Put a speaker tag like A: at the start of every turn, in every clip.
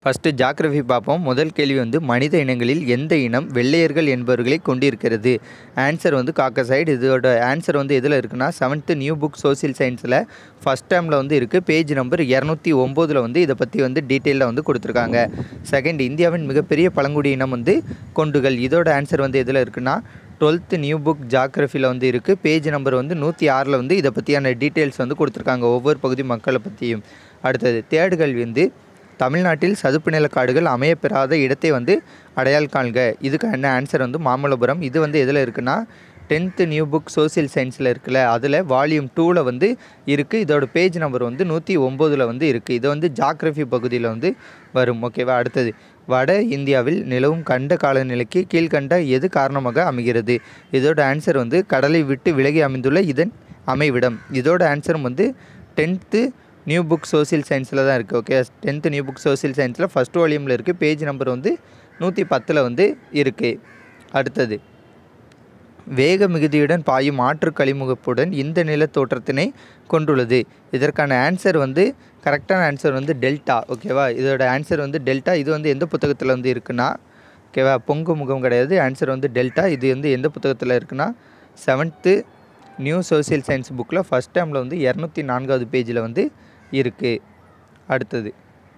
A: first geography பார்ப்போம் முதல் கேள்வி வந்து மனித இனங்களில் எந்த இனம் வெள்ளையர்கள் என்பவர்களை கொண்டிருக்கிறது ஆன்சர் வந்து காக்கசைடு இதோட ஆன்சர் வந்து எதில் இருக்குன்னா செவன்த்து நியூ புக் சோசியல் சயின்ஸில் ஃபஸ்ட் டைமில் வந்து இருக்குது பேஜ் நம்பர் இரநூத்தி ஒம்போதில் வந்து இதை பற்றி வந்து டீட்டெயிலில் வந்து கொடுத்துருக்காங்க செகண்ட் இந்தியாவின் மிகப்பெரிய பழங்குடி இனம் வந்து கொண்டுகள் இதோட ஆன்சர் வந்து எதில் இருக்குன்னா டுவெல்த்து நியூ புக் ஜாக்ரஃபியில் வந்து இருக்குது பேஜ் நம்பர் வந்து நூற்றி ஆறில் வந்து இதை பற்றியான டீட்டெயில்ஸ் வந்து கொடுத்துருக்காங்க ஒவ்வொரு பகுதி மக்களை பற்றியும் அடுத்தது தேர்டு கல்வி வந்து தமிழ்நாட்டில் சதுப்பு நில காடுகள் அமையப்பெறாத இடத்தை வந்து அடையாள் காண்க இதுக்கு என்ன ஆன்சர் வந்து மாமல்லபுரம் இது வந்து எதில் இருக்குன்னா டென்த்து நியூ புக் சோசியல் சயின்ஸில் இருக்குல்ல அதில் வால்யூம் டூவில் வந்து இருக்குது இதோட பேஜ் நம்பர் வந்து நூற்றி ஒம்போதில் வந்து இருக்குது இது வந்து ஜாக்ரஃபி பகுதியில் வந்து வரும் ஓகேவா அடுத்தது வட இந்தியாவில் நிலவும் கண்ட காலநிலைக்கு கீழ்கண்ட எது காரணமாக அமைகிறது இதோட ஆன்சர் வந்து கடலை விட்டு விலகி அமைந்துள்ள இதன் அமைவிடம் இதோட ஆன்சரும் வந்து டென்த்து நியூ புக் சோசியல் சயின்ஸில் தான் இருக்குது okay tenth new book social சயின்ஸில் ஃபஸ்ட் வால்யூமில் இருக்குது பேஜ் நம்பர் வந்து நூற்றி பத்தில் வந்து இருக்குது அடுத்தது வேக மிகுதியுடன் பாயும் ஆற்று கழிமுகப்புடன் இந்த நில தோற்றத்தினை கொண்டுள்ளது இதற்கான ஆன்சர் வந்து கரெக்டான ஆன்சர் வந்து டெல்டா ஓகேவா இதோட ஆன்சர் வந்து டெல்டா இது வந்து எந்த புத்தகத்தில் வந்து இருக்குன்னா ஓகேவா பொங்கு முகம் கிடையாது ஆன்சர் வந்து டெல்டா இது வந்து எந்த புத்தகத்தில் இருக்குன்னா செவன்த்து நியூ சோசியல் சயின்ஸ் புக்கில் ஃபஸ்ட் டைமில் வந்து இரநூத்தி நான்காவது பேஜில் வந்து இருக்குது அடுத்தது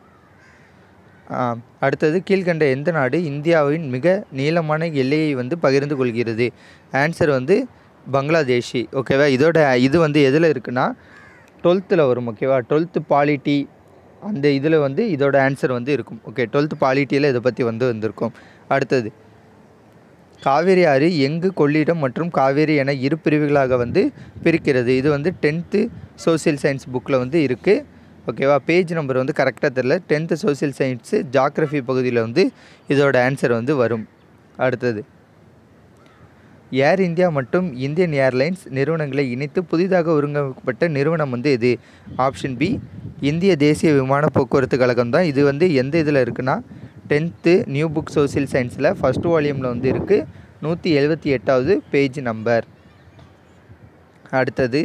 A: அடுத்தது கீழ்கண்ட எந்த நாடு இந்தியாவின் மிக நீளமான எல்லையை வந்து பகிர்ந்து கொள்கிறது ஆன்சர் வந்து பங்களாதேஷி ஓகேவா இதோட இது வந்து எதில் இருக்குன்னா டுவெல்த்தில் வரும் ஓகேவா டுவெல்த்து பாலிட்டி அந்த இதில் வந்து இதோட ஆன்சர் வந்து இருக்கும் ஓகே டுவெல்த்து பாலிட்டியில் இதை பற்றி வந்து வந்திருக்கும் அடுத்தது காவேரி ஆறு எங்கு கொள்ளிடம் மற்றும் காவேரி என இரு பிரிவுகளாக வந்து பிரிக்கிறது இது வந்து டென்த்து சோசியல் சயின்ஸ் புக்கில் வந்து இருக்குது ஓகேவா பேஜ் நம்பர் வந்து கரெக்டாக தெரில டென்த்து சோசியல் சயின்ஸு ஜாக்ரஃபி பகுதியில் வந்து இதோட ஆன்சர் வந்து வரும் அடுத்தது ஏர் இந்தியா மற்றும் இந்தியன் ஏர்லைன்ஸ் நிறுவனங்களை இணைத்து புதிதாக ஒருங்கமைக்கப்பட்ட நிறுவனம் வந்து இது ஆப்ஷன் பி இந்திய தேசிய விமான போக்குவரத்து கழகம் தான் இது வந்து எந்த இதில் இருக்குன்னா டென்த்து நியூ புக் சோசியல் சயின்ஸில் ஃபஸ்ட் வால்யூமில் வந்து இருக்குது நூற்றி எழுபத்தி எட்டாவது பேஜ் நம்பர் அடுத்தது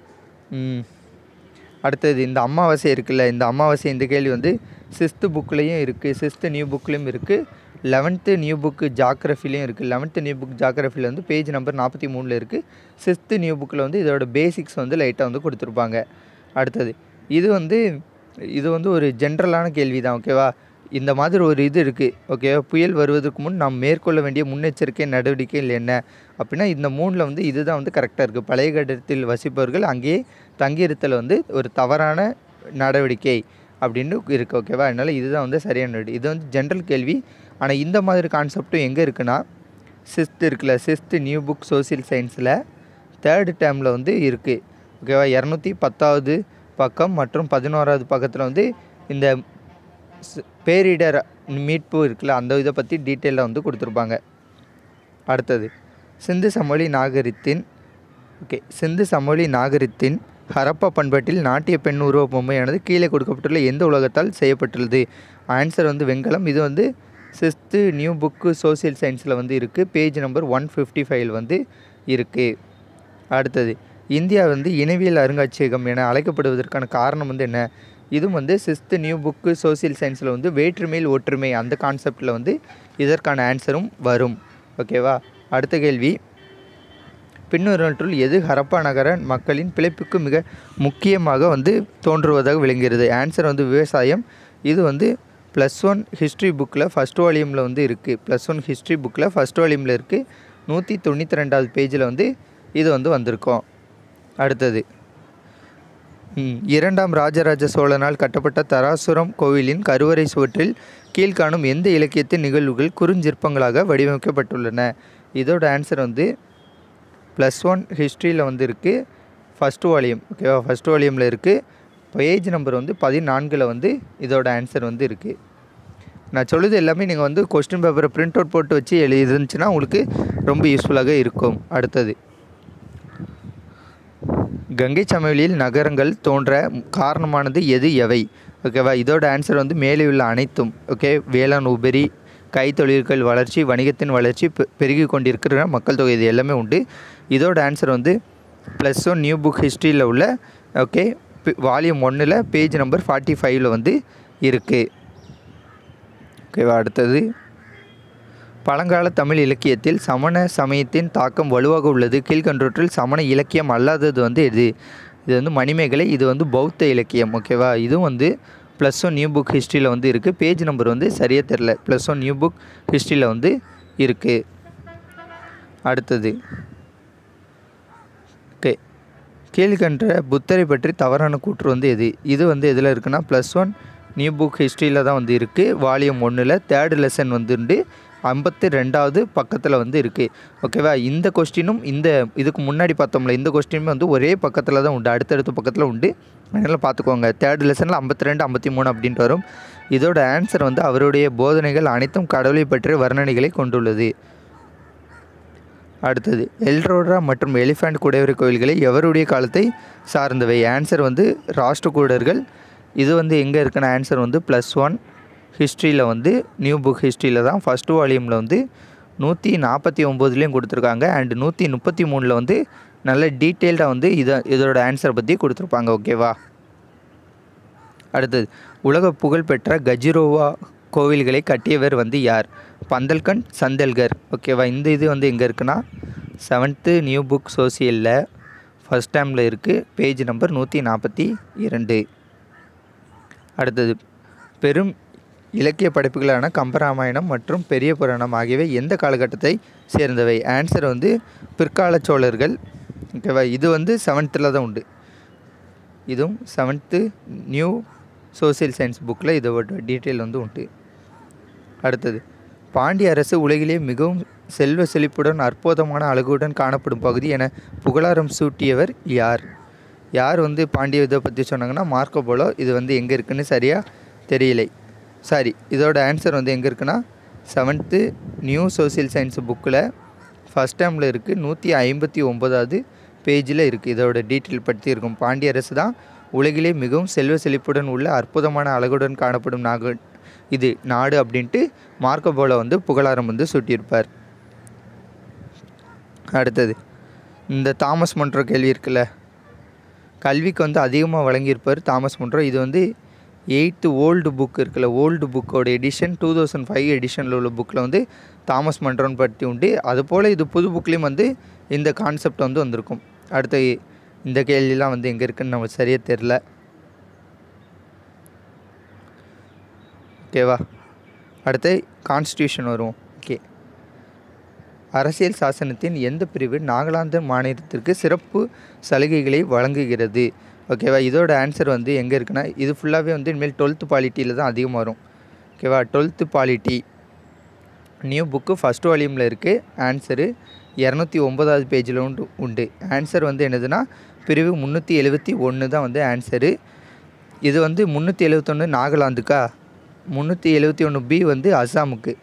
A: அடுத்தது இந்த அமாவாசை இருக்குல்ல இந்த அமாவாசை இந்த கேள்வி வந்து சிக்ஸ்த்து புக்லேயும் இருக்குது சிக்ஸ்த்து நியூ புக்லேயும் இருக்குது லெவன்த்து நியூ புக்கு ஜாக்ரஃபிலையும் இருக்குது லெவன்த்து நியூ புக் ஜாக்ரஃபியில் வந்து பேஜ் நம்பர் நாற்பத்தி மூணில் இருக்குது சிக்ஸ்த்து நியூ புக்கில் வந்து இதோட பேசிக்ஸ் வந்து லைட்டாக வந்து கொடுத்துருப்பாங்க அடுத்தது இது வந்து இது வந்து ஒரு ஜென்ரலான கேள்வி தான் ஓகேவா இந்த மாதிரி ஒரு இது இருக்குது ஓகேவா புயல் வருவதற்கு முன் நாம் மேற்கொள்ள வேண்டிய முன்னெச்சரிக்கை நடவடிக்கைகள் என்ன அப்படின்னா இந்த மூணில் வந்து இதுதான் வந்து கரெக்டாக இருக்குது பழைய கட்டத்தில் வசிப்பவர்கள் அங்கேயே தங்கியிருத்தல் வந்து ஒரு தவறான நடவடிக்கை அப்படின்னு இருக்குது ஓகேவா அதனால் இதுதான் வந்து சரியான இது வந்து ஜென்ரல் கேள்வி ஆனால் இந்த மாதிரி கான்செப்டும் எங்கே இருக்குன்னா சிக்ஸ்த்து இருக்குல்ல சிக்ஸ்த்து நியூ புக் சோசியல் சயின்ஸில் தேர்டு டேர்மில் வந்து இருக்குது ஓகேவா இரநூத்தி பத்தாவது பக்கம் மற்றும் பதினோராவது பக்கத்தில் வந்து இந்த பேரிடர் மீட்பு இருக்குல்ல அந்த இதை பற்றி டீட்டெயிலாக வந்து கொடுத்துருப்பாங்க அடுத்தது சிந்து சமொழி நாகரிகத்தின் ஓகே சிந்து சமொழி நாகரிகத்தின் ஹரப்பா பண்பாட்டில் நாட்டிய பெண் உருவ பொம்மையானது கீழே கொடுக்கப்பட்டுள்ள எந்த உலகத்தால் செய்யப்பட்டுள்ளது ஆன்சர் வந்து வெங்கலம் இது வந்து சிக்ஸ்த்து நியூ புக்கு சோசியல் சயின்ஸில் வந்து இருக்குது page number one fifty five வந்து இருக்குது அடுத்தது இந்தியா வந்து இனவியல் அருங்காட்சியகம் என அழைக்கப்படுவதற்கான காரணம் வந்து என்ன இதுவும் வந்து சிக்ஸ்த்து நியூ புக்கு சோசியல் சயின்ஸில் வந்து வேற்றுமையில் ஒற்றுமை அந்த கான்செப்டில் வந்து இதற்கான ஆன்சரும் வரும் ஓகேவா அடுத்த கேள்வி பின்வருவற்றுள் எது ஹரப்பா நகர மக்களின் பிழைப்புக்கு மிக முக்கியமாக வந்து தோன்றுவதாக விளங்குகிறது ஆன்சர் வந்து விவசாயம் இது வந்து ப்ளஸ் ஒன் ஹிஸ்ட்ரி புக்கில் ஃபஸ்ட் வால்யூமில் வந்து இருக்குது ப்ளஸ் ஒன் ஹிஸ்ட்ரி புக்கில் ஃபஸ்ட் வால்யூமில் இருக்குது நூற்றி தொண்ணூற்றி ரெண்டாவது பேஜில் வந்து இது வந்து வந்திருக்கோம் அடுத்தது இரண்டாம் ராஜராஜ சோழனால் கட்டப்பட்ட தராசுரம் கோவிலின் கருவறை சுவற்றில் கீழ்காணும் எந்த இலக்கியத்தின் நிகழ்வுகள் குறுஞ்சிற்பங்களாக வடிவமைக்கப்பட்டுள்ளன இதோட ஆன்சர் வந்து ப்ளஸ் ஒன் ஹிஸ்ட்ரியில் வந்து இருக்குது ஃபஸ்ட் வால்யூம் ஓகேவா ஃபஸ்ட் வால்யூமில் இருக்குது பேஜ் நம்பர் வந்து பதினான்கில் வந்து இதோட ஆன்சர் வந்து இருக்குது நான் சொல்லுது எல்லாமே நீங்கள் வந்து கொஸ்டின் பேப்பரை பிரிண்ட் அவுட் போட்டு வச்சு எழுதி இருந்துச்சுன்னா உங்களுக்கு ரொம்ப யூஸ்ஃபுல்லாக இருக்கும் அடுத்தது கங்கை சமவெளியில் நகரங்கள் தோன்ற காரணமானது எது எவை ஓகேவா இதோட ஆன்சர் வந்து மேலே உள்ள அனைத்தும் ஓகே வேளாண் உபரி கைத்தொழில்கள் வளர்ச்சி வணிகத்தின் வளர்ச்சி பெருகி கொண்டிருக்கிற மக்கள் தொகை இது எல்லாமே உண்டு இதோட ஆன்சர் வந்து ப்ளஸ் ஒன் நியூ புக் ஹிஸ்ட்ரியில் உள்ள ஓகே வால்யூம் ஒன்றில் பேஜ் நம்பர் ஃபார்ட்டி ஃபைவ்ல வந்து இருக்குது ஓகேவா அடுத்தது பழங்கால தமிழ் இலக்கியத்தில் சமண சமயத்தின் தாக்கம் வலுவாக உள்ளது கீழ்கண்டவற்றில் சமண இலக்கியம் அல்லாதது வந்து எது இது வந்து மணிமேகலை இது வந்து பௌத்த இலக்கியம் ஓகேவா இதுவும் வந்து ப்ளஸ் ஒன் நியூ புக் ஹிஸ்ட்ரியில் வந்து இருக்குது பேஜ் நம்பர் வந்து சரியாக தெரில ப்ளஸ் ஒன் நியூ புக் ஹிஸ்ட்ரியில் வந்து இருக்குது அடுத்தது ஓகே கீழ்கண்ட புத்தரை பற்றி தவறான கூற்று வந்து எது இது வந்து எதில் இருக்குன்னா ப்ளஸ் ஒன் நியூ புக் ஹிஸ்ட்ரியில் தான் வந்து இருக்குது வால்யூம் ஒன்றில் தேர்ட் லெசன் வந்துண்டு ஐம்பத்தி ரெண்டாவது பக்கத்தில் வந்து இருக்குது ஓகேவா இந்த கொஸ்டினும் இந்த இதுக்கு முன்னாடி பார்த்தோம்ல இந்த கொஸ்டினுமே வந்து ஒரே பக்கத்தில் தான் உண்டு அடுத்தடுத்த பக்கத்தில் உண்டு அதனால் பார்த்துக்கோங்க தேர்ட் லெசனில் ஐம்பத்தி ரெண்டு ஐம்பத்தி மூணு அப்படின்ட்டு வரும் இதோட ஆன்சர் வந்து அவருடைய போதனைகள் அனைத்தும் கடவுளை பற்றிய வர்ணனைகளை கொண்டுள்ளது அடுத்தது எல்ரோரா மற்றும் எலிஃபண்ட் குடைவரை கோயில்களை எவருடைய காலத்தை சார்ந்தவை ஆன்சர் வந்து ராஷ்டிரகூடர்கள் இது வந்து எங்கே இருக்குன்னு ஆன்சர் வந்து ப்ளஸ் ஒன் ஹிஸ்ட்ரியில் வந்து நியூ புக் ஹிஸ்ட்ரியில் தான் ஃபஸ்ட்டு வால்யூமில் வந்து நூற்றி நாற்பத்தி ஒம்போதுலேயும் கொடுத்துருக்காங்க அண்டு நூற்றி முப்பத்தி மூணில் வந்து நல்ல டீட்டெயில்டாக வந்து இதை இதோட ஆன்சரை பற்றி கொடுத்துருப்பாங்க ஓகேவா அடுத்தது உலக புகழ்பெற்ற கஜிரோவா கோவில்களை கட்டியவர் வந்து யார் பந்தல்கண்ட் சந்தல்கர் ஓகேவா இந்த இது வந்து எங்கே இருக்குன்னா செவன்த்து நியூ புக் சோசியலில் ஃபஸ்ட் டைமில் இருக்குது பேஜ் நம்பர் நூற்றி நாற்பத்தி இரண்டு அடுத்தது பெரும் இலக்கிய படைப்புகளான கம்பராமாயணம் மற்றும் பெரிய புராணம் ஆகியவை எந்த காலகட்டத்தை சேர்ந்தவை ஆன்சர் வந்து பிற்கால சோழர்கள் ஓகேவா இது வந்து செவன்த்தில் தான் உண்டு இதுவும் செவன்த்து நியூ சோசியல் சயின்ஸ் புக்கில் இதோட டீட்டெயில் வந்து உண்டு அடுத்தது பாண்டிய அரசு உலகிலே மிகவும் செல்வ செழிப்புடன் அற்புதமான அழகுடன் காணப்படும் பகுதி என புகழாரம் சூட்டியவர் யார் யார் வந்து பாண்டிய இதை பற்றி சொன்னாங்கன்னா மார்க்கோ போலோ இது வந்து எங்கே இருக்குன்னு சரியாக தெரியலை சாரி இதோட ஆன்சர் வந்து எங்கே இருக்குன்னா செவன்த்து நியூ சோசியல் சயின்ஸ் புக்கில் ஃபஸ்ட் டைமில் இருக்குது நூற்றி ஐம்பத்தி ஒம்பதாவது பேஜில் இருக்குது இதோட டீட்டெயில் பற்றி இருக்கும் பாண்டிய அரசு தான் உலகிலே மிகவும் செல்வ செழிப்புடன் உள்ள அற்புதமான அழகுடன் காணப்படும் நாக இது நாடு அப்படின்ட்டு மார்க்கோ போலோ வந்து புகழாரம் வந்து சூட்டியிருப்பார் அடுத்தது இந்த தாமஸ் மன்றோ கேள்வி இருக்குல்ல கல்விக்கு வந்து அதிகமாக வழங்கியிருப்பார் தாமஸ் மன்றோ இது வந்து எயித்து ஓல்டு புக் இருக்குல்ல ஓல்டு புக்கோட எடிஷன் டூ தௌசண்ட் ஃபைவ் எடிஷனில் உள்ள புக்கில் வந்து தாமஸ் மன்றோன்னு பற்றி உண்டு அதுபோல் இது புது புக்லேயும் வந்து இந்த கான்செப்ட் வந்து வந்திருக்கும் அடுத்து இந்த கேள்விலாம் வந்து எங்கே இருக்குன்னு நமக்கு சரியாக தெரில ஓகேவா அடுத்து கான்ஸ்டியூஷன் வரும் ஓகே அரசியல் சாசனத்தின் எந்த பிரிவு நாகாலாந்து மாநிலத்திற்கு சிறப்பு சலுகைகளை வழங்குகிறது ஓகேவா இதோட ஆன்சர் வந்து எங்கே இருக்குன்னா இது ஃபுல்லாகவே வந்து இனிமேல் டுவெல்த்து பாலிட்டியில் தான் அதிகமாக வரும் ஓகேவா twelfth polity new book first வால்யூமில் இருக்குது ஆன்சரு இரநூத்தி ஒம்பதாவது பேஜில் உண்டு உண்டு ஆன்சர் வந்து என்னதுன்னா பிரிவு முந்நூற்றி எழுபத்தி ஒன்று தான் வந்து ஆன்சரு இது வந்து முந்நூற்றி எழுபத்தொன்று நாகாலாந்துக்கா முந்நூற்றி எழுபத்தி ஒன்று பி வந்து அஸ்ஸாமுக்கு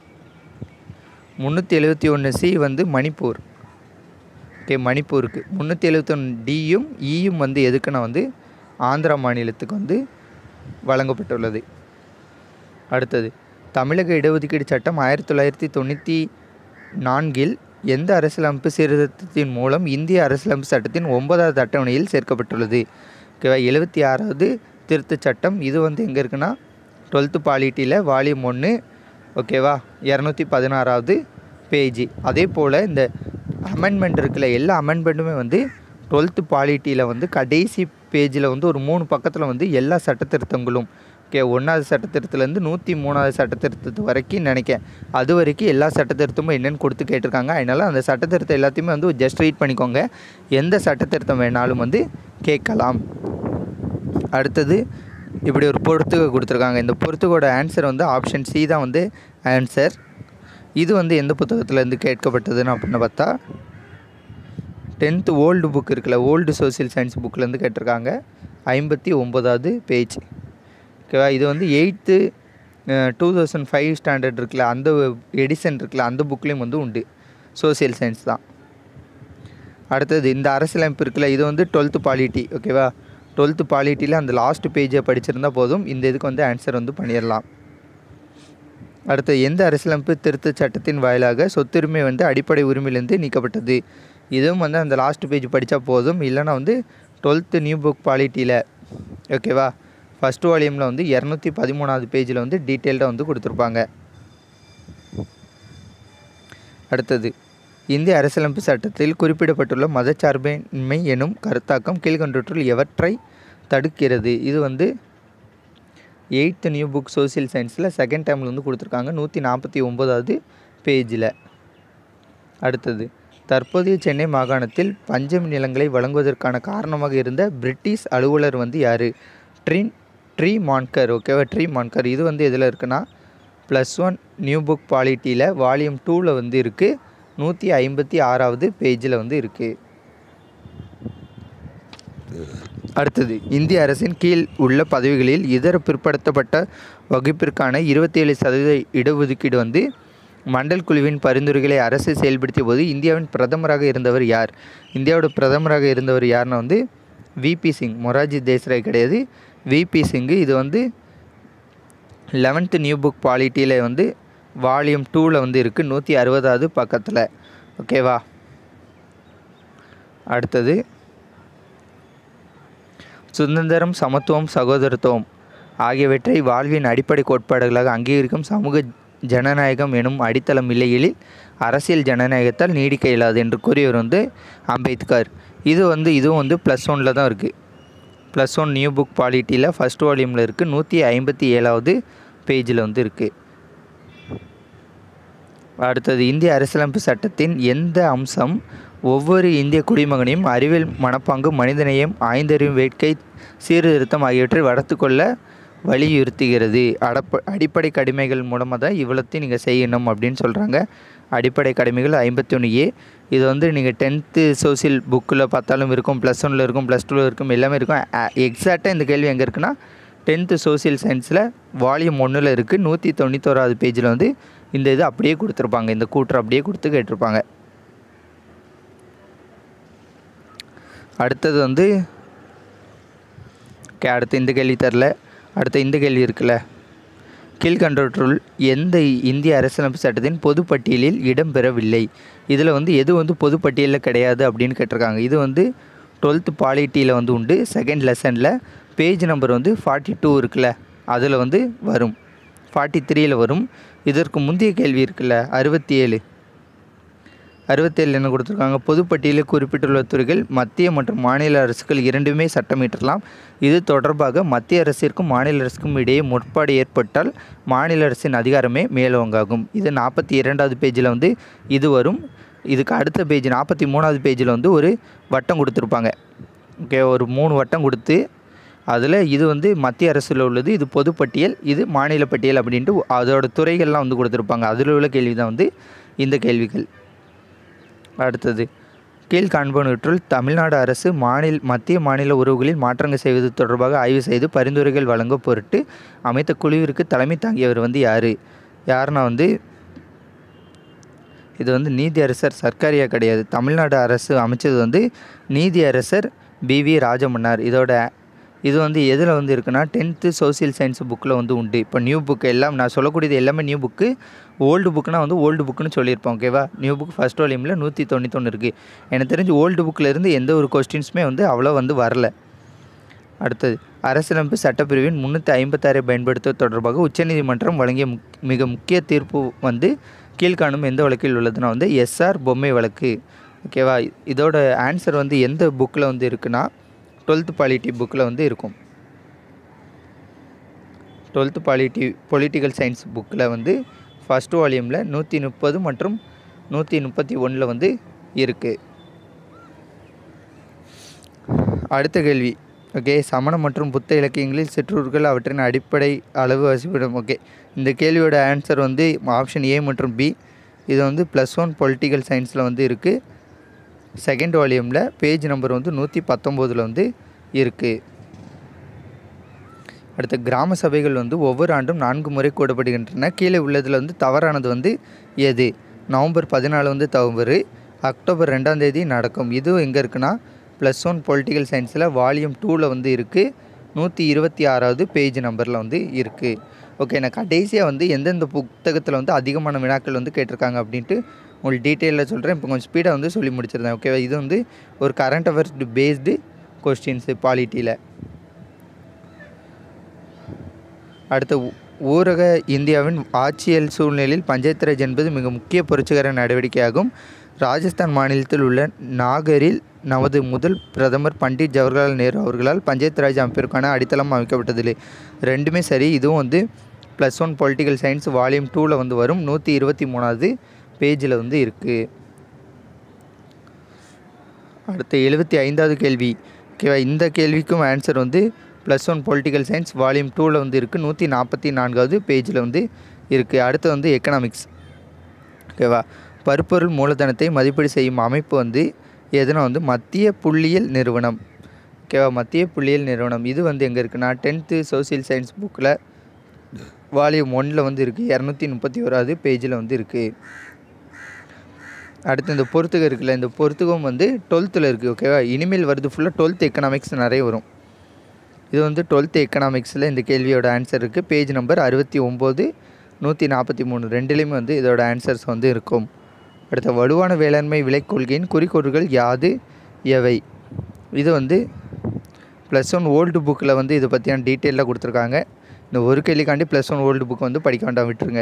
A: முந்நூற்றி எழுபத்தி ஒன்று சி வந்து மணிப்பூர் ஓகே மணிப்பூருக்கு முந்நூற்றி எழுபத்தொன்று டியும் இயும் வந்து எதுக்குன்னா வந்து ஆந்திரா மாநிலத்துக்கு வந்து வழங்கப்பட்டுள்ளது அடுத்தது தமிழக இடஒதுக்கீடு சட்டம் ஆயிரத்தி தொள்ளாயிரத்தி தொண்ணூற்றி நான்கில் எந்த அரசியலமைப்பு சீர்திருத்தத்தின் மூலம் இந்திய அரசியலமைப்பு சட்டத்தின் ஒன்பதாவது அட்டவணையில் சேர்க்கப்பட்டுள்ளது ஓகேவா எழுபத்தி ஆறாவது திருத்தச் சட்டம் இது வந்து எங்கே இருக்குன்னா டுவெல்த்து பாலிட்டியில் வால்யூம் ஒன்று ஓகேவா இரநூத்தி பதினாறாவது பேஜ் அதே போல் இந்த அமெண்ட்மெண்ட் இருக்குல்ல எல்லா அமெண்ட்மெண்ட்டுமே வந்து டுவெல்த்து பாலிட்டியில் வந்து கடைசி பேஜில் வந்து ஒரு மூணு பக்கத்தில் வந்து எல்லா சட்டத்திருத்தங்களும் ஓகே ஒன்றாவது சட்டத்திருத்தத்துலேருந்து நூற்றி மூணாவது சட்டத்திருத்தத்து வரைக்கும் நினைக்கேன் அது வரைக்கும் எல்லா சட்டத்திருத்தமும் என்னென்னு கொடுத்து கேட்டிருக்காங்க அதனால் அந்த சட்டத்திருத்தம் எல்லாத்தையுமே வந்து ஜஸ்ட் ரீட் பண்ணிக்கோங்க எந்த சட்டத்திருத்தம் வேணாலும் வந்து கேட்கலாம் அடுத்தது இப்படி ஒரு பொறுத்துகை கொடுத்துருக்காங்க இந்த பொறுத்துக்கோட ஆன்சர் வந்து ஆப்ஷன் சி தான் வந்து ஆன்சர் இது வந்து எந்த புத்தகத்துலேருந்து கேட்கப்பட்டதுன்னு அப்படின்னு பார்த்தா டென்த்து ஓல்டு புக் இருக்குல்ல ஓல்டு சோசியல் சயின்ஸ் புக்லேருந்து கேட்டிருக்காங்க ஐம்பத்தி ஒம்பதாவது பேஜ் ஓகேவா இது வந்து eighth two thousand five standard இருக்குல்ல அந்த எடிசன் இருக்குல்ல அந்த புக்லேயும் வந்து உண்டு சோசியல் சயின்ஸ் தான் அடுத்தது இந்த அரசியலமைப்பு இருக்குல்ல இது வந்து டுவெல்த்து பாலிட்டி ஓகேவா டுவெல்த்து பாலிட்டியில் அந்த லாஸ்ட் பேஜை படிச்சிருந்தா போதும் இந்த இதுக்கு வந்து ஆன்சர் வந்து பண்ணிடலாம் அடுத்து எந்த அரசியலமைப்பு திருத்தச் சட்டத்தின் வாயிலாக சொத்துரிமை வந்து அடிப்படை உரிமையிலேருந்து நீக்கப்பட்டது இதுவும் வந்து அந்த லாஸ்ட் பேஜ் படித்தா போதும் இல்லைனா வந்து டுவெல்த்து நியூ புக் பாலிட்டியில் ஓகேவா ஃபஸ்ட் வால்யூமில் வந்து இரநூத்தி பதிமூணாவது பேஜில் வந்து டீட்டெயில்டாக வந்து கொடுத்துருப்பாங்க அடுத்தது இந்திய அரசியலமைப்பு சட்டத்தில் குறிப்பிடப்பட்டுள்ள மதச்சார்பின்மை எனும் கருத்தாக்கம் கீழ்கண்டவற்றுள் எவற்றை தடுக்கிறது இது வந்து எயித்து நியூ புக் சோசியல் சயின்ஸில் செகண்ட் டைமில் வந்து கொடுத்துருக்காங்க நூற்றி நாற்பத்தி ஒம்போதாவது பேஜில் அடுத்தது தற்போதைய சென்னை மாகாணத்தில் பஞ்சமி நிலங்களை வழங்குவதற்கான காரணமாக இருந்த பிரிட்டிஷ் அலுவலர் வந்து யார் ட்ரின் ட்ரீ மான்கர் ஓகேவா ட்ரீ மான்கர் இது வந்து எதில் இருக்குன்னா ப்ளஸ் ஒன் நியூ புக் பாலிட்டியில் வால்யூம் டூவில் வந்து இருக்குது நூற்றி ஐம்பத்தி ஆறாவது பேஜில் வந்து இருக்குது அடுத்தது இந்திய அரசின் கீழ் உள்ள பதவிகளில் இதர பிற்படுத்தப்பட்ட வகுப்பிற்கான இருபத்தேழு சதவீத இடஒதுக்கீடு வந்து மண்டல் குழுவின் பரிந்துரைகளை அரசு செயல்படுத்திய போது இந்தியாவின் பிரதமராக இருந்தவர் யார் இந்தியாவோட பிரதமராக இருந்தவர் யாருன்னா வந்து விபி சிங் மொராஜி தேசாய் கிடையாது விபி சிங்கு இது வந்து லெவன்த்து நியூ புக் பாலிட்டியில் வந்து வால்யூம் டூவில் வந்து இருக்குது நூற்றி அறுபதாவது பக்கத்தில் ஓகேவா அடுத்தது சுதந்திரம் சமத்துவம் சகோதரத்துவம் ஆகியவற்றை வாழ்வின் அடிப்படை கோட்பாடுகளாக அங்கீகரிக்கும் சமூக ஜனநாயகம் எனும் அடித்தளம் இல்லையில் அரசியல் ஜனநாயகத்தால் நீடிக்க இயலாது என்று கூறியவர் வந்து அம்பேத்கர் இது வந்து இதுவும் வந்து ப்ளஸ் ஒனில் தான் இருக்குது ப்ளஸ் ஒன் நியூ புக் பாலிட்டியில் ஃபஸ்ட் வால்யூமில் இருக்குது நூற்றி ஐம்பத்தி ஏழாவது பேஜில் வந்து இருக்குது அடுத்தது இந்திய அரசியலமைப்பு சட்டத்தின் எந்த அம்சம் ஒவ்வொரு இந்திய குடிமகனையும் அறிவியல் மனப்பாங்கு மனிதநேயம் ஆய்ந்தறியும் வேட்கை சீர்திருத்தம் ஆகியவற்றை வளர்த்து கொள்ள வலியுறுத்துகிறது அடப்ப அடிப்படை கடமைகள் மூலமாக தான் இவ்வளோத்தையும் நீங்கள் செய்யணும் அப்படின்னு சொல்கிறாங்க அடிப்படை கடமைகள் ஐம்பத்தி ஒன்று ஏ இது வந்து நீங்கள் டென்த்து சோசியல் புக்கில் பார்த்தாலும் இருக்கும் ப்ளஸ் ஒனில் இருக்கும் ப்ளஸ் டூவில் இருக்கும் எல்லாமே இருக்கும் எக்ஸாக்டாக இந்த கேள்வி எங்கே இருக்குன்னா டென்த்து சோசியல் சயின்ஸில் வால்யூம் ஒன்றில் இருக்குது நூற்றி தொண்ணூத்தோராவது பேஜில் வந்து இந்த இது அப்படியே கொடுத்துருப்பாங்க இந்த கூற்று அப்படியே கொடுத்து கேட்டிருப்பாங்க அடுத்தது வந்து கே அடுத்து இந்த கேள்வி தரல அடுத்து இந்த கேள்வி இருக்குல்ல கீழ்கண்டவற்றுள் எந்த இந்திய அரசியலமைப்பு சட்டத்தின் பொதுப்பட்டியலில் இடம்பெறவில்லை இதில் வந்து எது வந்து பொதுப்பட்டியலில் கிடையாது அப்படின்னு கேட்டிருக்காங்க இது வந்து டுவெல்த்து பாலிட்டியில் வந்து உண்டு செகண்ட் லெசனில் பேஜ் நம்பர் வந்து ஃபார்ட்டி டூ இருக்குல்ல அதில் வந்து வரும் ஃபார்ட்டி த்ரீயில் வரும் இதற்கு முந்தைய கேள்வி இருக்குல்ல அறுபத்தி ஏழு அறுபத்தேழு என்ன கொடுத்துருக்காங்க பொதுப்பட்டியலில் குறிப்பிட்டுள்ள துறைகள் மத்திய மற்றும் மாநில அரசுகள் இரண்டுமே சட்டமிட்டலாம் இது தொடர்பாக மத்திய அரசிற்கும் மாநில அரசுக்கும் இடையே முற்பாடு ஏற்பட்டால் மாநில அரசின் அதிகாரமே மேலோங்காகும் இது நாற்பத்தி இரண்டாவது பேஜில் வந்து இது வரும் இதுக்கு அடுத்த பேஜ் நாற்பத்தி மூணாவது பேஜில் வந்து ஒரு வட்டம் கொடுத்துருப்பாங்க ஓகே ஒரு மூணு வட்டம் கொடுத்து அதில் இது வந்து மத்திய அரசில் உள்ளது இது பொதுப்பட்டியல் இது மாநில பட்டியல் அப்படின்ட்டு அதோட துறைகள்லாம் வந்து கொடுத்துருப்பாங்க அதில் உள்ள கேள்வி தான் வந்து இந்த கேள்விகள் அடுத்தது கீழ்காண்பனவற்றுள் தமிழ்நாடு அரசு மாநில மத்திய மாநில உறவுகளில் மாற்றங்கள் செய்வது தொடர்பாக ஆய்வு செய்து பரிந்துரைகள் வழங்க பொருட்டு அமைத்த குழுவிற்கு தலைமை தாங்கியவர் வந்து யார் யாருன்னா வந்து இது வந்து நீதியரசர் சர்க்காரியாக கிடையாது தமிழ்நாடு அரசு அமைச்சது வந்து நீதியரசர் பி வி ராஜமன்னார் இதோட இது வந்து எதில் வந்து இருக்குன்னா டென்த்து சோசியல் சயின்ஸ் புக்கில் வந்து உண்டு இப்போ நியூ புக் எல்லாம் நான் சொல்லக்கூடியது எல்லாமே நியூ புக்கு ஓல்டு புக்குனா வந்து ஓல்டு புக்குன்னு சொல்லியிருப்போம் ஓகேவா நியூ புக் ஃபஸ்ட் வால்யூமில் நூற்றி தொண்ணூத்தொன்று இருக்குது எனக்கு தெரிஞ்சு ஓல்டு புக்கில் இருந்து எந்த ஒரு கொஸ்டின்ஸுமே வந்து அவ்வளோ வந்து வரல அடுத்தது அரசியலமைப்பு சட்டப்பிரிவின் முந்நூற்றி ஐம்பத்தாறை பயன்படுத்துவது தொடர்பாக உச்சநீதிமன்றம் வழங்கிய முக் மிக முக்கிய தீர்ப்பு வந்து கீழ்காணும் எந்த வழக்கில் உள்ளதுன்னா வந்து எஸ்ஆர் பொம்மை வழக்கு ஓகேவா இதோட ஆன்சர் வந்து எந்த புக்கில் வந்து இருக்குன்னா டுவெல்த்து பாலிட்டி புக்கில் வந்து இருக்கும் டுவெல்த்து பாலிட்டி பொலிட்டிக்கல் சயின்ஸ் புக்கில் வந்து ஃபஸ்ட் வால்யூமில் நூற்றி முப்பது மற்றும் நூற்றி முப்பத்தி ஒன்றில் வந்து இருக்குது அடுத்த கேள்வி ஓகே சமண மற்றும் புத்த இலக்கியங்களில் சிற்றூர்கள் அவற்றின் அடிப்படை அளவு வசிப்பிடம் ஓகே இந்த கேள்வியோட ஆன்சர் வந்து ஆப்ஷன் ஏ மற்றும் பி இது வந்து ப்ளஸ் ஒன் பொலிட்டிக்கல் சயின்ஸில் வந்து இருக்குது செகண்ட் வால்யூமில் பேஜ் நம்பர் வந்து நூற்றி பத்தொம்போதில் வந்து இருக்குது அடுத்து கிராம சபைகள் வந்து ஒவ்வொரு ஆண்டும் நான்கு முறை கூடப்படுகின்றன கீழே உள்ளதில் வந்து தவறானது வந்து எது நவம்பர் பதினாலு வந்து தவறு அக்டோபர் ரெண்டாம் தேதி நடக்கும் இது எங்கே இருக்குன்னா ப்ளஸ் ஒன் பொலிட்டிக்கல் சயின்ஸில் வால்யூம் டூவில் வந்து இருக்குது நூற்றி இருபத்தி ஆறாவது பேஜ் நம்பரில் வந்து இருக்குது ஓகே நான் கடைசியாக வந்து எந்தெந்த புத்தகத்தில் வந்து அதிகமான வினாக்கள் வந்து கேட்டிருக்காங்க அப்படின்ட்டு உங்களுக்கு டீட்டெயிலில் சொல்கிறேன் இப்போ கொஞ்சம் ஸ்பீடாக வந்து சொல்லி முடிச்சிருந்தேன் ஓகேவா இது வந்து ஒரு கரண்ட் அஃபேர்ஸ் பேஸ்டு கொஸ்டின்ஸு பாலிட்டியில் அடுத்த ஊ- ஊரக இந்தியாவின் ஆட்சியல் சூழ்நிலையில் பஞ்சாயத்து ராஜ் என்பது மிக முக்கிய புரட்சிகர நடவடிக்கையாகும் ராஜஸ்தான் மாநிலத்தில் உள்ள நாகரில் நமது முதல் பிரதமர் பண்டிட் ஜவஹர்லால் நேரு அவர்களால் பஞ்சாயத்து ராஜ் அமைப்பிற்கான அடித்தளம் அமைக்கப்பட்டதில்லை ரெண்டுமே சரி இதுவும் வந்து plus one political science volume டூவில் வந்து வரும் நூற்றி இருபத்தி மூணாவது பேஜில் வந்து இருக்குது அடுத்த எழுபத்தி ஐந்தாவது கேள்வி ஓகேவா இந்த கேள்விக்கும் ஆன்சர் வந்து plus one political science volume டூவில் வந்து இருக்குது நூற்றி நாற்பத்தி நான்காவது பேஜில் வந்து இருக்குது அடுத்து வந்து எக்கனாமிக்ஸ் ஓகேவா பருப்பொருள் மூலதனத்தை மதிப்பீடு செய்யும் அமைப்பு வந்து எதுனா வந்து மத்திய புள்ளியியல் நிறுவனம் ஓகேவா மத்திய புள்ளியியல் நிறுவனம் இது வந்து எங்கே இருக்குன்னா டென்த்து சோசியல் சயின்ஸ் புக்கில் வால்யூம் ஒன்னில் வந்து இருக்குது இரநூத்தி முப்பத்தி ஓராவது பேஜில் வந்து இருக்குது அடுத்து இந்த பொறுத்துகம் இருக்குல்ல இந்த பொறுத்துகம் வந்து டுவெல்த்தில் இருக்குது ஓகேவா இனிமேல் வருது ஃபுல்லாக டுவெல்த் எக்கனாமிக்ஸ் நிறைய வரும் இது வந்து டுவெல்த் எக்கனாமிக்ஸில் இந்த கேள்வியோட ஆன்சர் இருக்குது பேஜ் நம்பர் அறுபத்தி ஒம்பது நூற்றி நாற்பத்தி மூணு ரெண்டுலேயுமே வந்து இதோட ஆன்சர்ஸ் வந்து இருக்கும் அடுத்த வலுவான வேளாண்மை விலைக் கொள்கையின் குறிக்கோள்கள் யாது எவை இது வந்து ப்ளஸ் ஒன் ஓல்டு புக்கில் வந்து இதை பற்றியான டீட்டெயிலாக கொடுத்துருக்காங்க இந்த ஒரு கேள்விக்காண்டி ப்ளஸ் ஒன் ஓல்டு புக் வந்து படிக்க வேண்டாம் விட்டுருங்க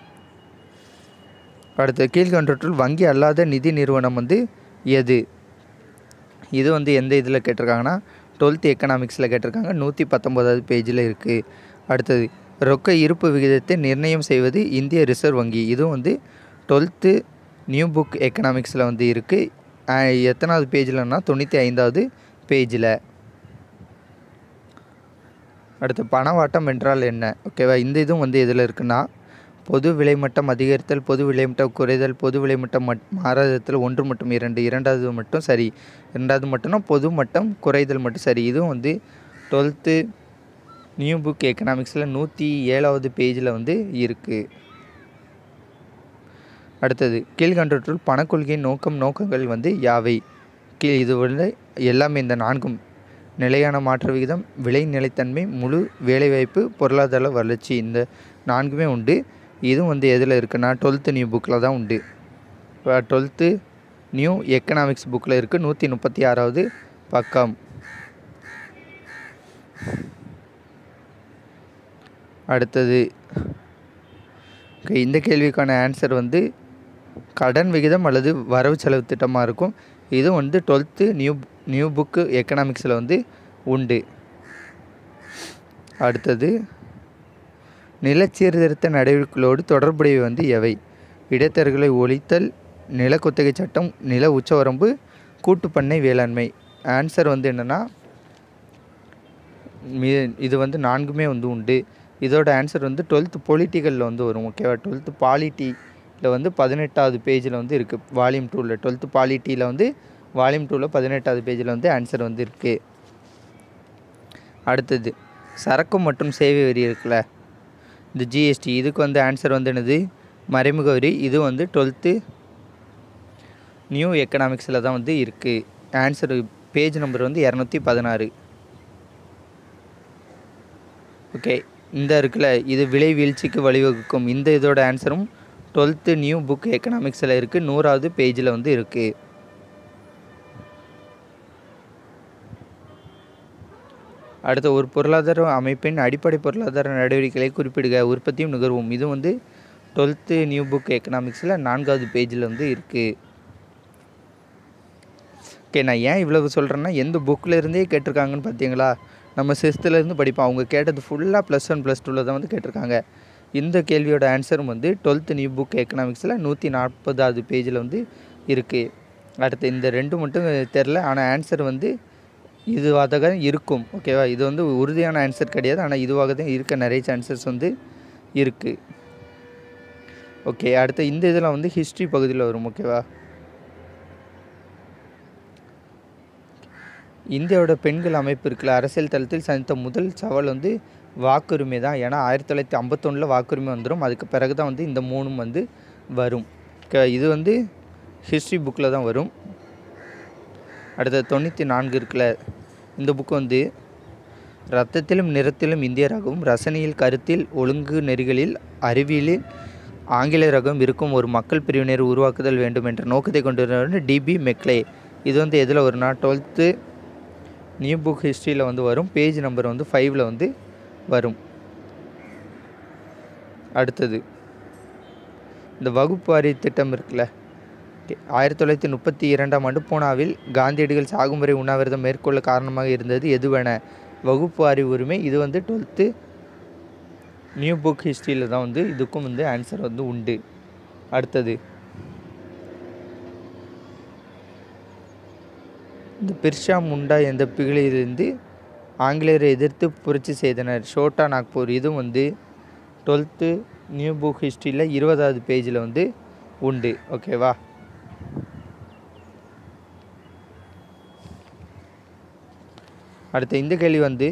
A: அடுத்த கீழ்கண்டற்றுள் வங்கி அல்லாத நிதி நிறுவனம் வந்து எது இது வந்து எந்த இதில் கேட்டிருக்காங்கன்னா டுவெல்த் எக்கனாமிக்ஸில் கேட்டிருக்காங்க நூற்றி பத்தொம்போதாவது பேஜில் இருக்குது அடுத்தது ரொக்க இருப்பு விகிதத்தை நிர்ணயம் செய்வது இந்திய ரிசர்வ் வங்கி இதுவும் வந்து டுவெல்த்து நியூ புக் எக்கனாமிக்ஸில் வந்து இருக்குது எத்தனாவது பேஜில்னா தொண்ணூற்றி ஐந்தாவது பேஜில் அடுத்து பணவாட்டம் என்றால் என்ன ஓகேவா இந்த இதுவும் வந்து எதில் இருக்குன்னா பொது விலைமட்டம் அதிகரித்தல் பொது விலைமட்டம் குறைதல் பொது விலைமட்டம் மட் மாறாதத்தில் ஒன்று மற்றும் இரண்டு இரண்டாவது மட்டும் சரி இரண்டாவது மட்டும்னா பொது மட்டம் குறைதல் மட்டும் சரி இதுவும் வந்து டுவெல்த்து நியூ புக் எக்கனாமிக்ஸில் நூற்றி ஏழாவது பேஜில் வந்து இருக்குது அடுத்தது கீழ்கண்டற்றுள் பணக்கொள்கையின் நோக்கம் நோக்கங்கள் வந்து யாவை கீழ் இது வந்து எல்லாமே இந்த நான்கும் நிலையான மாற்ற விகிதம் விலை நிலைத்தன்மை முழு வேலைவாய்ப்பு பொருளாதார வளர்ச்சி இந்த நான்குமே உண்டு இதுவும் வந்து எதில் இருக்குன்னா டுவெல்த்து நியூ புக்கில் தான் உண்டு இப்போ டுவெல்த்து நியூ எக்கனாமிக்ஸ் புக்கில் இருக்குது நூற்றி முப்பத்தி ஆறாவது பக்கம் அடுத்தது ஓகே இந்த கேள்விக்கான ஆன்சர் வந்து கடன் விகிதம் அல்லது வரவு செலவு திட்டமாக இருக்கும் இது வந்து டுவெல்த்து நியூ நியூ புக்கு எக்கனாமிக்ஸில் வந்து உண்டு அடுத்தது நிலச்சீர்திருத்த நடவடிக்கைகளோடு தொடர்புடைய வந்து எவை இடைத்தரகளை ஒழித்தல் நில குத்தகை சட்டம் நில உச்சவரம்பு கூட்டுப்பண்ணை வேளாண்மை ஆன்சர் வந்து என்னென்னா மீ- இது வந்து நான்குமே வந்து உண்டு இதோட ஆன்சர் வந்து டுவெல்த்து பொலிட்டிக்கலில் வந்து வரும் ஓகேவா டுவெல்த்து பாலிட்டியில் வந்து பதினெட்டாவது பேஜில் வந்து இருக்குது வால்யூம் டூவில் டுவெல்த்து பாலிட்டியில் வந்து வால்யூம் டூவில் பதினெட்டாவது பேஜில் வந்து ஆன்சர் வந்து இருக்குது அடுத்தது சரக்கு மற்றும் சேவை வரி இருக்குல்ல இந்த ஜிஎஸ்டி இதுக்கு வந்து ஆன்சர் வந்து என்னது மறைமுக வரி இது வந்து டுவெல்த்து நியூ எக்கனாமிக்ஸில் தான் வந்து இருக்குது ஆன்சர் பேஜ் நம்பர் வந்து இரநூத்தி பதினாறு ஓகே இந்த இருக்குல்ல இது விலை வீழ்ச்சிக்கு வழிவகுக்கும் இந்த இதோட ஆன்சரும் டுவெல்த்து நியூ புக் எக்கனாமிக்ஸில் இருக்குது நூறாவது பேஜில் வந்து இருக்குது அடுத்த ஒரு பொருளாதார அமைப்பின் அடிப்படை பொருளாதார நடவடிக்கைகளை குறிப்பிடுக உற்பத்தியும் நுகர்வும் இது வந்து டுவெல்த்து நியூ புக் எக்கனாமிக்ஸில் நான்காவது பேஜில் வந்து இருக்குது ஓகே நான் ஏன் இவ்வளவு சொல்கிறேன்னா எந்த புக்கில் இருந்தே கேட்டிருக்காங்கன்னு பார்த்தீங்களா நம்ம சிக்ஸ்த்துலேருந்து படிப்போம் அவங்க கேட்டது ஃபுல்லாக ப்ளஸ் ஒன் ப்ளஸ் டூவில் தான் வந்து கேட்டிருக்காங்க இந்த கேள்வியோட ஆன்சரும் வந்து டுவெல்த்து நியூ புக் எக்கனாமிக்ஸில் நூற்றி நாற்பதாவது பேஜில் வந்து இருக்குது அடுத்து இந்த ரெண்டு மட்டும் தெரில ஆனால் ஆன்சர் வந்து இதுவாக தான் இருக்கும் ஓகேவா இது வந்து உறுதியான ஆன்சர் கிடையாது ஆனால் இதுவாக தான் இருக்க நிறைய சான்சஸ் வந்து இருக்குது ஓகே அடுத்து இந்த இதில் வந்து ஹிஸ்ட்ரி பகுதியில் வரும் ஓகேவா இந்தியாவோட பெண்கள் அமைப்பு இருக்குல்ல அரசியல் தளத்தில் சந்தித்த முதல் சவால் வந்து வாக்குரிமை தான் ஏன்னா ஆயிரத்தி தொள்ளாயிரத்தி ஐம்பத்தொன்னில் வாக்குரிமை வந்துடும் அதுக்கு பிறகு தான் வந்து இந்த மூணும் வந்து வரும் க- இது வந்து ஹிஸ்ட்ரி புக்கில் தான் வரும் அடுத்த தொண்ணூற்றி நான்கு இருக்குல்ல இந்த புக்கு வந்து ரத்தத்திலும் நிறத்திலும் இந்திய ரகமும் ரசனையில் கருத்தில் ஒழுங்கு நெறிகளில் அறிவியலில் ஆங்கில ரகம் இருக்கும் ஒரு மக்கள் பிரிவினர் உருவாக்குதல் வேண்டும் என்ற நோக்கத்தை கொண்டு டிபி மெக்லே இது வந்து எதில் வரும்னா டுவெல்த்து நியூ புக் ஹிஸ்ட்ரியில் வந்து வரும் பேஜ் நம்பர் வந்து ஃபைவ்ல வந்து வரும் அடுத்தது இந்த வகுப்பு வாரி திட்டம் இருக்குல்ல ஓகே ஆயிரத்தி தொள்ளாயிரத்தி முப்பத்தி இரண்டாம் ஆண்டு பூனாவில் காந்தியடிகள் சாகுமுறை உண்ணாவிரதம் மேற்கொள்ள காரணமாக இருந்தது எதுவென வகுப்பு வாரி உரிமை இது வந்து டுவெல்த்து நியூ புக் ஹிஸ்ட்ரியில் தான் வந்து இதுக்கும் வந்து ஆன்சர் வந்து உண்டு அடுத்தது இந்த பிர்ஷா முண்டா என்ற பிகளிலிருந்து ஆங்கிலேயரை எதிர்த்து புரட்சி செய்தனர் ஷோட்டா நாக்பூர் இதுவும் வந்து டுவெல்த்து நியூ புக் ஹிஸ்ட்ரியில் இருபதாவது பேஜில் வந்து உண்டு ஓகேவா அடுத்த இந்த கேள்வி வந்து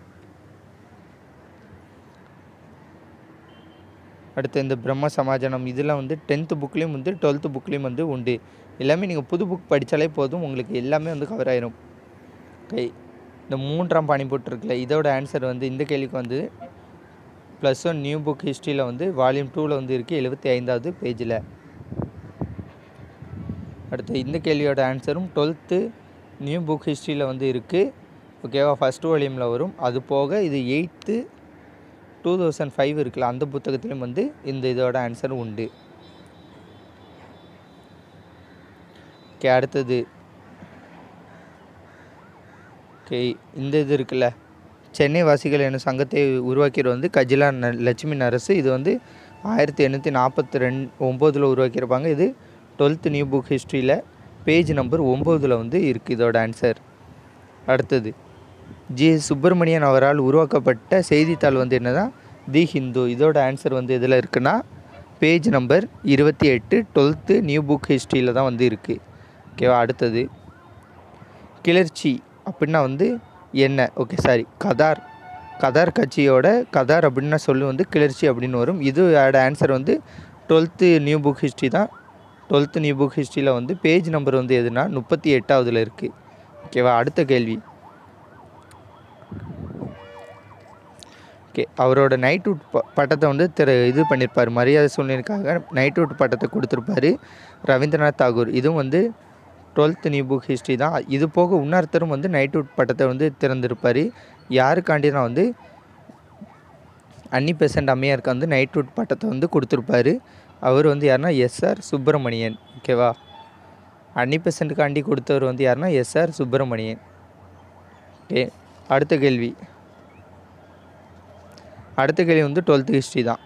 A: அடுத்து இந்த பிரம்ம சமாஜனம் இதெல்லாம் வந்து டென்த்து புக்லேயும் வந்து டுவெல்த்து புக்லேயும் வந்து உண்டு எல்லாமே நீங்கள் புது புக் படித்தாலே போதும் உங்களுக்கு எல்லாமே வந்து கவர் ஆயிரும் ஓகே இந்த மூன்றாம் பானிபுட் இருக்குல்ல இதோட ஆன்சர் வந்து இந்த கேள்விக்கு வந்து ப்ளஸ் ஒன் நியூ புக் ஹிஸ்ட்ரியில் வந்து வால்யூம் டூவில் வந்து இருக்குது எழுபத்தி ஐந்தாவது பேஜில் அடுத்து இந்த கேள்வியோட ஆன்சரும் டுவெல்த்து நியூ புக் ஹிஸ்ட்ரியில் வந்து இருக்குது ஓகேவா ஃபஸ்ட் வால்யூமில் வரும் அது போக இது எயித்து டூ தௌசண்ட் ஃபைவ் இருக்குல்ல அந்த புத்தகத்திலும் வந்து இந்த இதோட ஆன்சர் உண்டு ஓகே அடுத்தது ஓகே இந்த இது இருக்குல்ல சென்னை வாசிகள் என்னும் சங்கத்தை உருவாக்கியவர் வந்து கஜிலா ந லட்சுமி நரசு இது வந்து ஆயிரத்தி எண்ணூற்றி நாற்பத்தி ரெண்டு ஒம்போதில் உருவாக்கியிருப்பாங்க இது டுவெல்த் நியூ புக் ஹிஸ்ட்ரியில் பேஜ் நம்பர் ஒம்போதில் வந்து இருக்குது இதோட ஆன்சர் அடுத்தது ஜி சுப்பிரமணியன் அவரால் உருவாக்கப்பட்ட செய்தித்தாள் வந்து என்னதான் தி ஹிந்து இதோட ஆன்சர் வந்து எதில் இருக்குன்னா பேஜ் நம்பர் இருபத்தி எட்டு டுவெல்த்து நியூ புக் ஹிஸ்ட்ரியில் தான் வந்து இருக்குது ஓகேவா அடுத்தது கிளர்ச்சி அப்படின்னா வந்து என்ன ஓகே சாரி கதார் கதார் கட்சியோட கதார் அப்படின்னா சொல்லு வந்து கிளர்ச்சி அப்படின்னு வரும் இதோட ஆன்சர் வந்து டுவெல்த்து நியூ புக் ஹிஸ்ட்ரி தான் டுவெல்த்து நியூ புக் ஹிஸ்ட்ரியில் வந்து பேஜ் நம்பர் வந்து எதுனா முப்பத்தி எட்டாவதுல இருக்குது ஓகேவா அடுத்த கேள்வி ஓகே அவரோட நைட்வுட் ப பட்டத்தை வந்து திரு இது பண்ணியிருப்பார் மரியாதை சூழ்நிலைக்காக நைட்வுட் பட்டத்தை கொடுத்துருப்பாரு ரவீந்திரநாத் தாகூர் இதுவும் வந்து டுவெல்த் நியூ புக் ஹிஸ்ட்ரி தான் இது போக இன்னொருத்தரும் வந்து நைட்வுட் பட்டத்தை வந்து திறந்திருப்பார் யாருக்காண்டினா வந்து அன்னி பெசன்ட் அம்மையாருக்கு வந்து நைட்வுட் பட்டத்தை வந்து கொடுத்துருப்பாரு அவர் வந்து யாருன்னா எஸ்ஆர் சுப்பிரமணியன் ஓகேவா அன்னி பெசண்ட்டுக்காண்டி கொடுத்தவர் வந்து யாருன்னா எஸ்ஆர் சுப்பிரமணியன் ஓகே அடுத்த கேள்வி அடுத்த கேள்வி வந்து டுவெல்த் ஹிஸ்ட்ரி தான்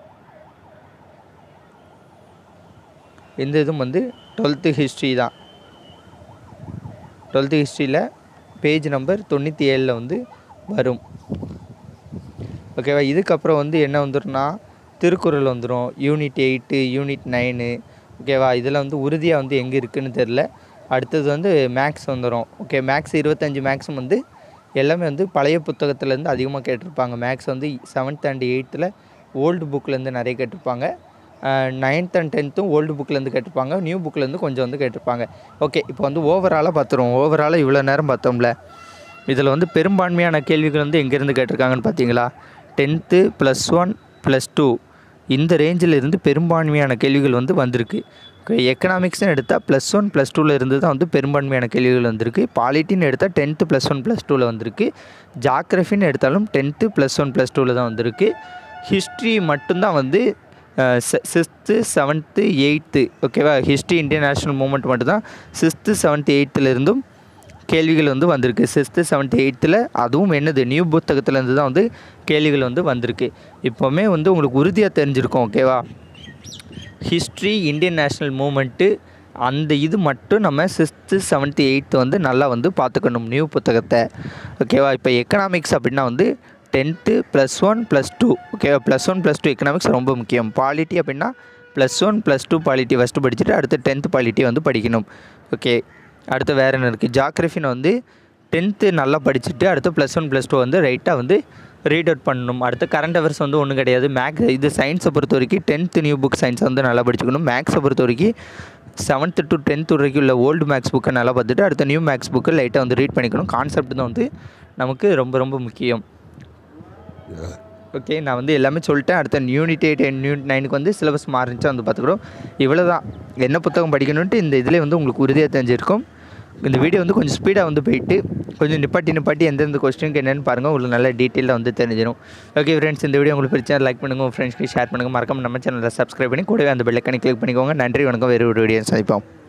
A: இந்த இதுவும் வந்து டுவெல்த்து ஹிஸ்ட்ரி தான் டுவெல்த்து ஹிஸ்ட்ரியில் பேஜ் நம்பர் தொண்ணூற்றி ஏழில் வந்து வரும் ஓகேவா இதுக்கப்புறம் வந்து என்ன வந்துடும்னா திருக்குறள் வந்துடும் யூனிட் எயிட்டு யூனிட் நைனு ஓகேவா இதில் வந்து உறுதியாக வந்து எங்கே இருக்குதுன்னு தெரில அடுத்தது வந்து மேக்ஸ் வந்துடும் ஓகே மேக்ஸ் இருபத்தஞ்சி மேக்ஸும் வந்து எல்லாமே வந்து பழைய புத்தகத்துலேருந்து அதிகமாக கேட்டிருப்பாங்க மேக்ஸ் வந்து செவன்த் அண்ட் எயித்தில் ஓல்டு புக்லேருந்து நிறைய கேட்டிருப்பாங்க நைன்த் அண்ட் டென்த்தும் ஓல்டு புக்லேருந்து கேட்டிருப்பாங்க நியூ புக்லேருந்து கொஞ்சம் வந்து கேட்டிருப்பாங்க ஓகே இப்போ வந்து ஓவராலாக பார்த்துருவோம் ஓவராலாக இவ்வளோ நேரம் பார்த்தோம்ல இதில் வந்து பெரும்பான்மையான கேள்விகள் வந்து எங்கேருந்து கேட்டிருக்காங்கன்னு பார்த்தீங்களா tenth plus one plus two இந்த ரேஞ்சில் இருந்து பெரும்பான்மையான கேள்விகள் வந்து வந்திருக்கு எக்கனாமிக்ஸ்னு எடுத்தால் ப்ளஸ் ஒன் ப்ளஸ் டூவில் இருந்து தான் வந்து பெரும்பான்மையான கேள்விகள் வந்திருக்கு பாலிட்டின்னு எடுத்தால் டென்த்து ப்ளஸ் ஒன் ப்ளஸ் டூவில் வந்திருக்கு ஜாக்ரஃபின்னு எடுத்தாலும் டென்த்து ப்ளஸ் ஒன் ப்ளஸ் டூவில் தான் வந்திருக்கு ஹிஸ்ட்ரி மட்டும்தான் வந்து சிக்ஸ்த்து செவன்த்து எயித்து ஓகேவா ஹிஸ்ட்ரி இந்தியன் நேஷனல் மூமெண்ட் மட்டும்தான் சிக்ஸ்த்து செவன்த்து எயித்தில் இருந்தும் கேள்விகள் வந்து வந்திருக்கு சிக்ஸ்த்து செவன்த்து எயித்தில் அதுவும் என்னது நியூ புத்தகத்துலேருந்து தான் வந்து கேள்விகள் வந்து வந்திருக்கு இப்போவுமே வந்து உங்களுக்கு உறுதியாக தெரிஞ்சிருக்கும் ஓகேவா ஹிஸ்ட்ரி இந்தியன் நேஷ்னல் மூமெண்ட்டு அந்த இது மட்டும் நம்ம சிக்ஸ்த்து செவன்த்து எயித்து வந்து நல்லா வந்து பார்த்துக்கணும் நியூ புத்தகத்தை ஓகேவா இப்போ எக்கனாமிக்ஸ் அப்படின்னா வந்து tenth plus one plus two ஓகேவா plus one plus two economics ரொம்ப முக்கியம் பாலிட்டி அப்படின்னா plus one plus two polity first படிச்சுட்டு அடுத்து டென்த்து பாலிட்டி வந்து படிக்கணும் ஓகே அடுத்து வேறு என்ன இருக்குது ஜாக்ரஃபின்னு வந்து டென்த்து நல்லா படிச்சுட்டு அடுத்து ப்ளஸ் ஒன் ப்ளஸ் டூ வந்து ரைட்டாக வந்து ரீட் அவுட் பண்ணணும் அடுத்து கரண்ட் அவர்ஸ் வந்து ஒன்றும் கிடையாது மேக்ஸ் இது சயின்ஸை பொறுத்த வரைக்கும் டென்த்து நியூ புக் சயின்ஸ் வந்து நல்லா படிச்சுக்கணும் மேக்ஸை பொறுத்த வரைக்கும் செவன்த்து டு டென்த் வரைக்கும் உள்ள ஓல்டு மேக்ஸ் புக்கை நல்லா பார்த்துட்டு அடுத்த நியூ மேக்ஸ் புக்கை லைட்டாக வந்து ரீட் பண்ணிக்கணும் கான்செப்ட் தான் வந்து நமக்கு ரொம்ப ரொம்ப முக்கியம் ஓகே நான் வந்து எல்லாமே சொல்லிட்டேன் அடுத்த யூனிட் எயிட் அண்ட் யூனிட் நைனுக்கு வந்து சிலபஸ் மாறிச்சா வந்து பார்த்துக்கிறோம் இவ்வளோ தான் என்ன புத்தகம் படிக்கணுன்ட்டு இந்த இதில் வந்து உங்களுக்கு உறுதியாக தெரிஞ்சிருக்கும் இந்த வீடியோ வந்து கொஞ்சம் ஸ்பீடாக வந்து போயிட்டு கொஞ்சம் நிப்பாட்டி நிப்பாட்டி எந்தெந்த கொஸ்டினுக்கு என்னென்னு பாருங்கள் உங்களுக்கு நல்ல டீட்டெயிலாக வந்து தெரிஞ்சிடும் ஓகே ஃப்ரெண்ட்ஸ் இந்த வீடியோ உங்களுக்கு பிடிச்சா லைக் பண்ணுங்கள் உங்கள் ஃப்ரெண்ட்ஸ்க்கு ஷேர் பண்ணுங்கள் மறக்காம நம்ம சேனலில் சப்ஸ்கிரைப் பண்ணி கூடவே அந்த பெல்லைக்கானி கிளிக் பண்ணிக்கோங்க நன்றி வணக்கம் வேறு ஒரு வீடியோ சந்திப்போம்